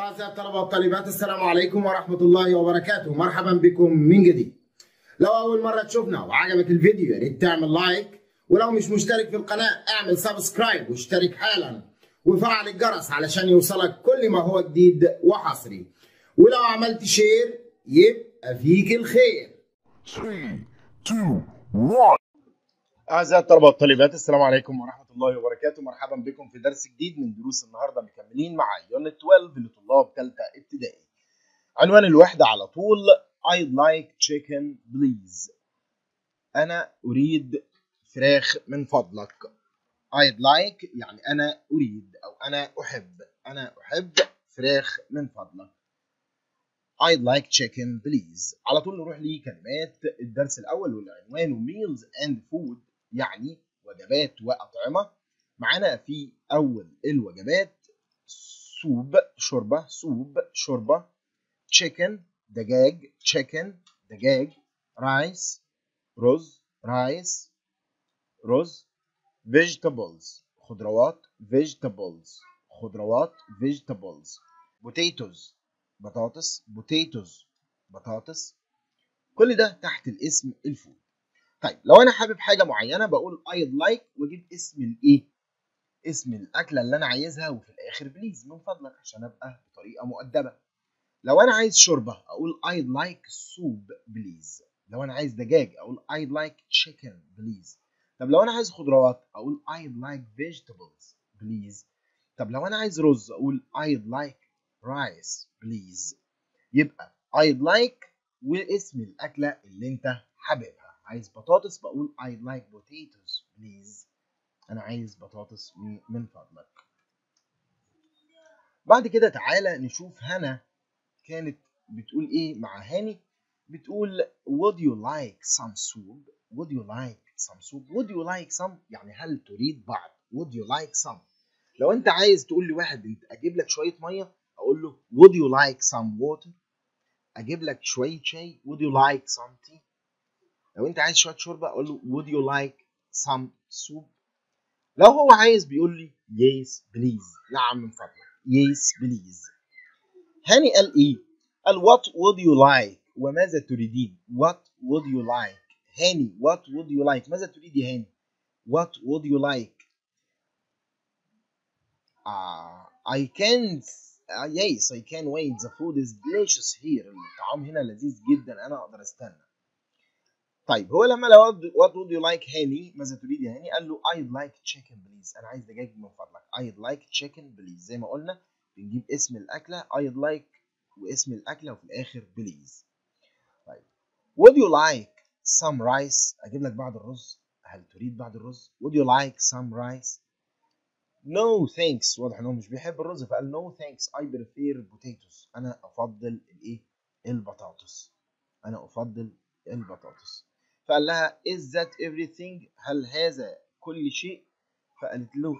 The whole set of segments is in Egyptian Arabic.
أعزائي الطلبة والطالبات السلام عليكم ورحمة الله وبركاته مرحبا بكم من جديد لو أول مرة تشوفنا وعجبك الفيديو يا ريت تعمل لايك ولو مش مشترك في القناة اعمل سبسكرايب واشترك حالا وفعل الجرس علشان يوصلك كل ما هو جديد وحصري ولو عملت شير يبقى فيك الخير 3, 2, 1. أعزائي الطلبة والطالبات السلام عليكم ورحمة الله وبركاته مرحبا بكم في درس جديد من دروس النهاردة مكملين مع يونت 12 لطلاب ثالثة ابتدائي عنوان الوحدة على طول I'd like chicken please أنا أريد فراخ من فضلك I'd like يعني أنا أريد أو أنا أحب أنا أحب فراخ من فضلك I'd like chicken please على طول نروح لكلمات الدرس الأول والعنوان meals and food يعني وجبات وأطعمة معانا في أول الوجبات سوب شوربة سوب شوربة chicken دجاج chicken دجاج رايس رز رايس رز vegetables خضروات vegetables خضروات vegetables potatoes بطاطس potatoes بطاطس كل ده تحت الاسم الفود طيب لو انا حابب حاجه معينه بقول I'd like واجيب اسم الايه اسم الاكله اللي انا عايزها وفي الاخر بليز من فضلك عشان ابقى بطريقه مؤدبه لو انا عايز شوربه اقول I'd like soup بليز لو انا عايز دجاج اقول I'd like chicken بليز طب لو انا عايز خضروات اقول I'd like vegetables بليز طب لو انا عايز رز اقول I'd like rice بليز يبقى I'd like واسم الأكلة اللي أنت حاببها عايز بطاطس بقول I'd like potatoes please أنا عايز بطاطس من فضلك بعد كده تعالى نشوف هنا كانت بتقول إيه مع هاني بتقول would you like some soup would you like some soup would you like some يعني هل تريد بعض would you like some لو أنت عايز تقول لواحد أنت أجيب لك شوية مية اقول له would you like some water اجيب لك شويه شاي would you like some tea لو انت عايز شويه شوربه اقول له would you like some soup لو هو عايز بيقول لي yes please نعم من فضلك yes please هاني قال ايه قال what would you like وماذا تريدين what would you like هاني what would you like ماذا تريد يا هاني what would you like uh, I can't Uh, yes I can wait the food is delicious here الطعام هنا لذيذ جدا انا اقدر استنى طيب هو لما لو what would you like هاني ماذا تريد يا هاني قال له I'd like chicken please انا عايز دجاج من فضلك I'd like chicken please زي ما قلنا بنجيب اسم الاكله I'd like واسم الاكله وفي الاخر please طيب would you like some rice اجيب لك بعض الرز هل تريد بعض الرز would you like some rice no thanks واضح ان هو مش بيحب الرز فقال no thanks I prefer potatoes انا افضل الايه البطاطس انا افضل البطاطس فقال لها is that everything هل هذا كل شيء فقالت له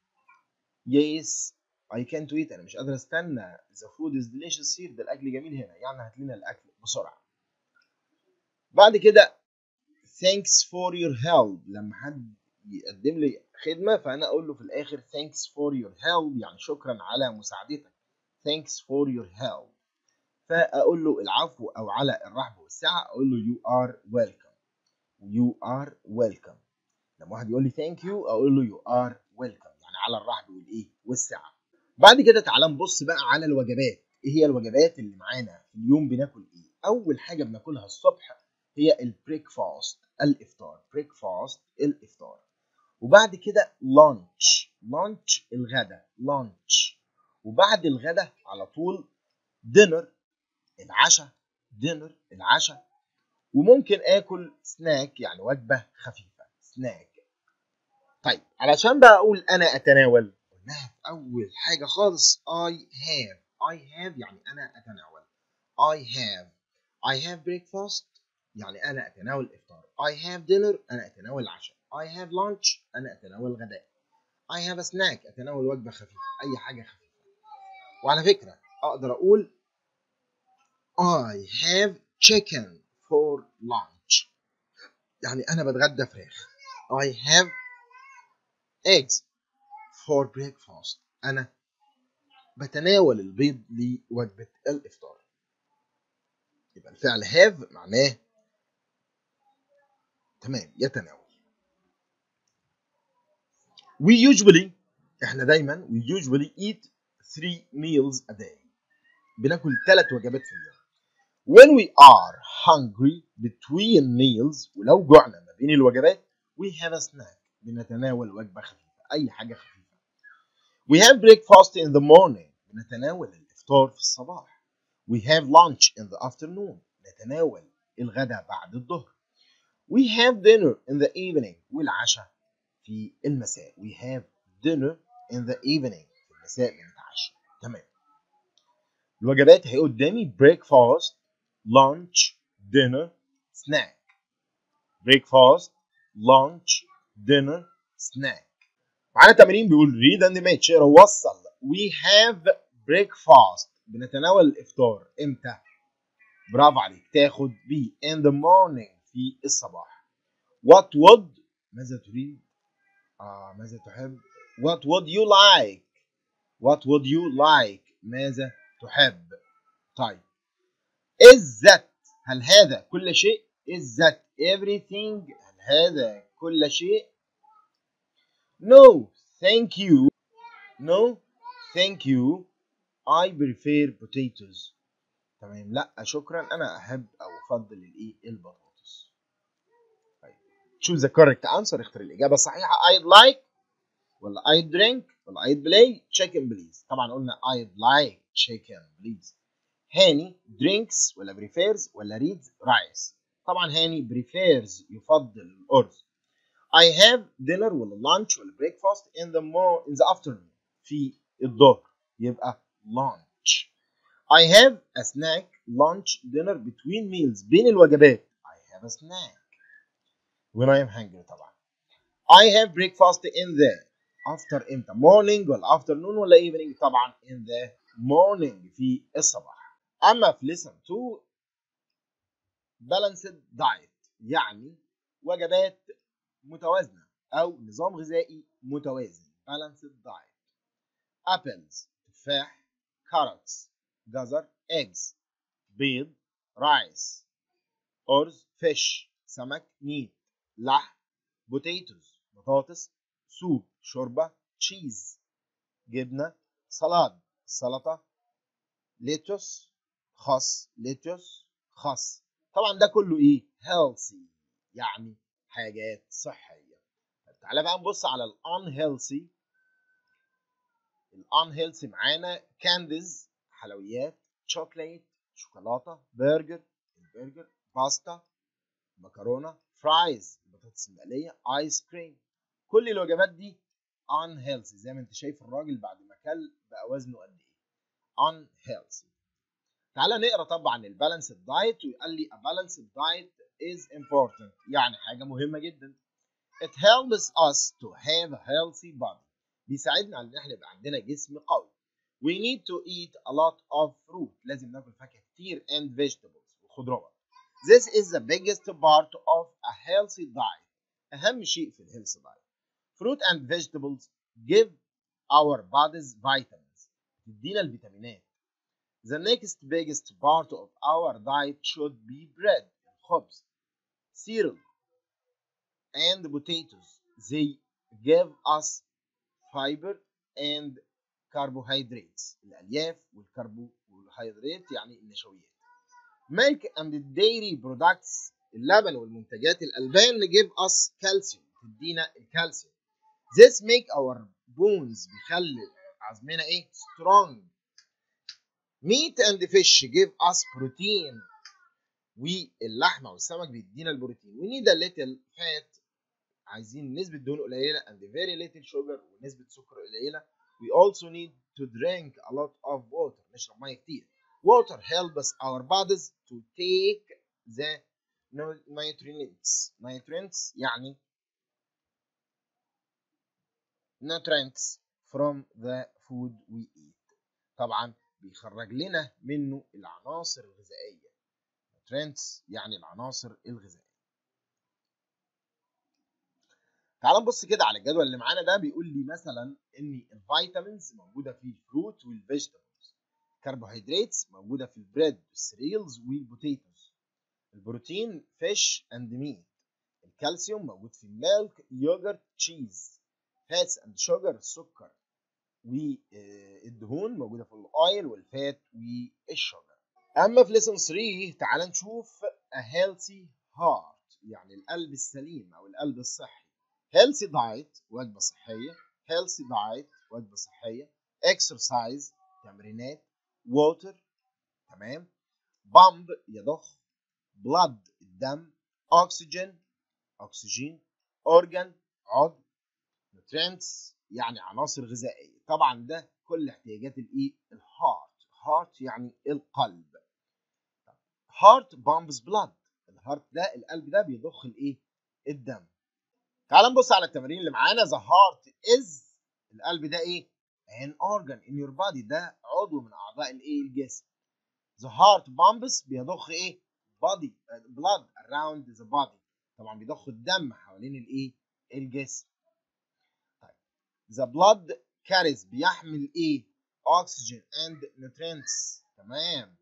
yes I can't wait انا مش قادر استنى the food is delicious here ده الاكل جميل هنا يعني هات لنا الاكل بسرعه بعد كده thanks for your help لما حد يقدم لي خدمه فانا اقول له في الاخر thanks for your help يعني شكرا على مساعدتك thanks for your help فاقول له العفو او على الرحب والسعه اقول له you are welcome you are welcome لما واحد يقول لي thank you اقول له you are welcome يعني على الرحب والايه والسعه بعد كده تعالى نبص بقى على الوجبات ايه هي الوجبات اللي معانا في اليوم بناكل ايه اول حاجه بناكلها الصبح هي البريكفاست الافطار بريكفاست الافطار وبعد كده لانش لانش الغدا لانش وبعد الغدا على طول دينر العشاء دينر العشاء وممكن اكل سناك يعني وجبه خفيفه سناك طيب علشان بقى اقول انا اتناول قلناها في اول حاجه خالص I have I have يعني انا اتناول I have I have breakfast يعني انا اتناول الافطار I have dinner انا اتناول العشاء I have lunch أنا أتناول الغداء I have a snack أتناول وجبة خفيفة أي حاجة خفيفة وعلى فكرة أقدر أقول I have chicken for lunch يعني أنا بتغدى فراخ I have eggs for breakfast أنا بتناول البيض لوجبة الإفطار يبقى الفعل have معناه تمام يتناول we usually احنا دايما we usually eat three meals a day بناكل ثلاث وجبات في اليوم when we are hungry between meals ولو جوعنا ما بين الوجبات we have a snack بنتناول وجبة خفيفة أي حاجة خفيفة we have breakfast in the morning بنتناول الإفطار في الصباح we have lunch in the afternoon نتناول الغداء بعد الظهر we have dinner in the evening والعشاء في المساء we have dinner in the evening في المساء بنتعشى تمام الوجبات هي قدامي breakfast lunch dinner snack breakfast lunch dinner snack معانا تمرين بيقول read and match اقرا وصل we have breakfast بنتناول الافطار امتى برافو عليك تاخد بي in the morning في الصباح what would ماذا تريد آه ماذا تحب what would you like what would you like ماذا تحب طيب is that هل هذا كل شيء is that everything هل هذا كل شيء no thank you no thank you I prefer potatoes تمام لا شكرا انا احب او افضل الايه البطاطس طيب choose the correct answer اختر الاجابه الصحيحه I'd like ولا I'd drink ولا I'd play chicken please طبعا قلنا I'd like chicken please هاني drinks ولا prefers ولا reads rice طبعا هاني prefers يفضل الأرز I have dinner ولا lunch ولا breakfast in the more in the afternoon في الظهر يبقى lunch I have a snack lunch dinner between meals بين الوجبات I have a snack when I am hungry طبعا I have breakfast in the after امتى morning ولا afternoon ولا evening طبعا in the morning في الصباح اما في lesson 2 balanced diet يعني وجبات متوازنة أو نظام غذائي متوازن balanced diet apples تفاح carrots جزر eggs بيض rice أرز fish سمك meat لحم potatoes بطاطس سوب شوربة cheese جبنة سلاد سلطة lettuce خس lettuce خس طبعا ده كله ايه healthy يعني حاجات صحيه تعالى بقى نبص على ال unhealthy ال unhealthy معانا كانديز حلويات شوكليت شوكولاته برجر البرجر باستا مكرونه فرايز البطاطس المقليه ايس كريم كل الوجبات دي unhealthy زي ما انت شايف الراجل بعد ما كل بقى وزنه قد ايه unhealthy تعالى نقرا طبعا البالانس دايت ويقال لي a balanced diet is important يعني حاجه مهمه جدا it helps us to have a healthy body بيساعدنا على ان احنا يبقى عندنا جسم قوي we need to eat a lot of fruit لازم ناكل فاكهه كتير and vegetables وخضروات this is the biggest part of a healthy diet اهم شيء في الهيلث دايت fruit and vegetables give our bodies vitamins تدينا الفيتامينات The next biggest part of our diet should be bread, خبز, cereal, and potatoes. They give us fiber and carbohydrates. الألياف والكربوهيدرات يعني النشويات. Milk and dairy products اللبن والمنتجات الألبان give us calcium تدينا الكالسيوم. This make our bones بيخلي عظمنا ايه؟ strong meat and fish give us protein واللحمه والسمك بيدينا البروتين we need a little fat عايزين نسبه دهون قليله and very little sugar ونسبه سكر قليله we also need to drink a lot of water نشرب ميه كتير water helps our bodies to take the nutrients nutrients يعني nutrients from the food we eat طبعا بيخرج لنا منه العناصر الغذائية nutrients يعني العناصر الغذائية تعال نبص كده على الجدول اللي معانا ده بيقول لي مثلا ان الفيتامينز موجوده في الفروت والفيجيتابلز الكربوهيدرات موجوده في البريد والسيريالز والبوتيتوز البروتين فيش اند ميت الكالسيوم موجود في الميلك يوجرت تشيز فاتس اند شوجر السكر والدهون موجوده في الاويل والفات والشوجر اما في ليسون 3 تعال نشوف a healthy heart يعني القلب السليم او القلب الصحي healthy diet وجبه صحيه healthy diet وجبه صحيه exercise تمرينات water تمام pump يضخ blood الدم oxygen اكسجين organ عضو nutrients يعني عناصر غذائيه طبعا ده كل احتياجات الايه الهارت هارت يعني القلب هارت بامبس بلاد الهارت ده القلب ده بيضخ الايه الدم تعال نبص على التمارين اللي معانا ذا هارت از القلب ده ايه an organ in your body ده عضو من اعضاء الايه الجسم the heart pumps بيضخ ايه body blood around the body طبعا بيضخ الدم حوالين الايه الجسم طيب the blood carries بيحمل ايه oxygen and nutrients تمام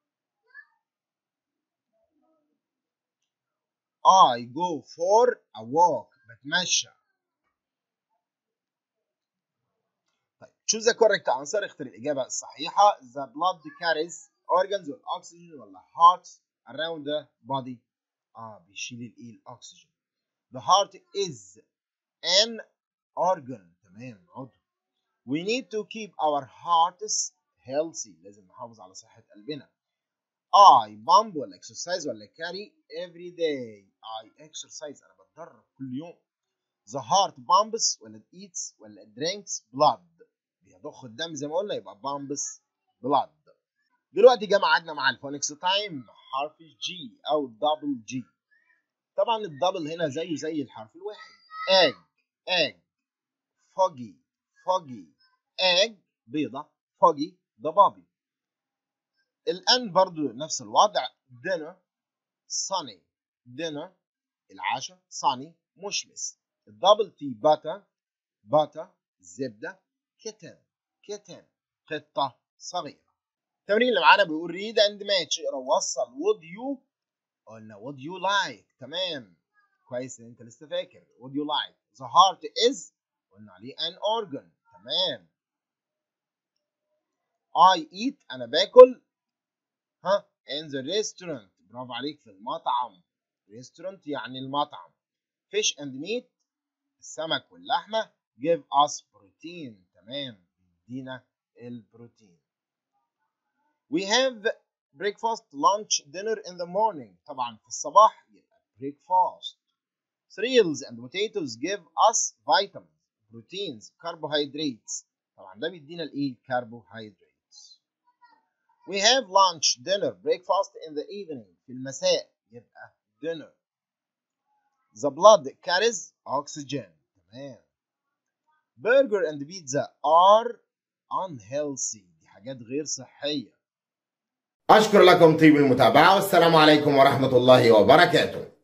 I go for a walk بتمشى طيب choose the correct answer اختر الإجابة الصحيحة the blood carries organs or oxygen ولا hearts around the body اه بيشيل الايه الاكسجين the heart is an organ تمام عضو we need to keep our hearts healthy لازم نحافظ على صحة قلبنا I pump ولا exercise ولا carry every day I exercise أنا بتدرب كل يوم the heart pumps ولا eats ولا drinks blood بيضخ الدم زي ما قلنا يبقى pumps blood دلوقتي جه ميعادنا مع الفونكس تايم حرف الجي او الدبل جي طبعا الدبل هنا زيه زي الحرف الواحد egg egg foggy foggy egg بيضة foggy ضبابي الان برضو نفس الوضع dinner sunny dinner العشاء sunny مشمس الدبل تي باتا باتا زبدة كتن كتن قطة صغيرة التمرين اللي معانا بيقول read and match اقرا ووصل would you قلنا would you like تمام كويس ان انت لسه فاكر would you like the heart is قلنا عليه an organ تمام I eat انا باكل ها in the restaurant برافو عليك في المطعم restaurant يعني المطعم fish and meat السمك واللحمة give us protein تمام بيدينا البروتين we have breakfast lunch dinner in the morning طبعا في الصباح يبقى breakfast cereals and potatoes give us vitamins proteins carbohydrates طبعا ده بيدينا الايه carbohydrates we have lunch dinner breakfast in the evening في المساء يبقى dinner the blood carries oxygen تمام burger and pizza are unhealthy دي حاجات غير صحيه أشكر لكم طيب المتابعة والسلام عليكم ورحمة الله وبركاته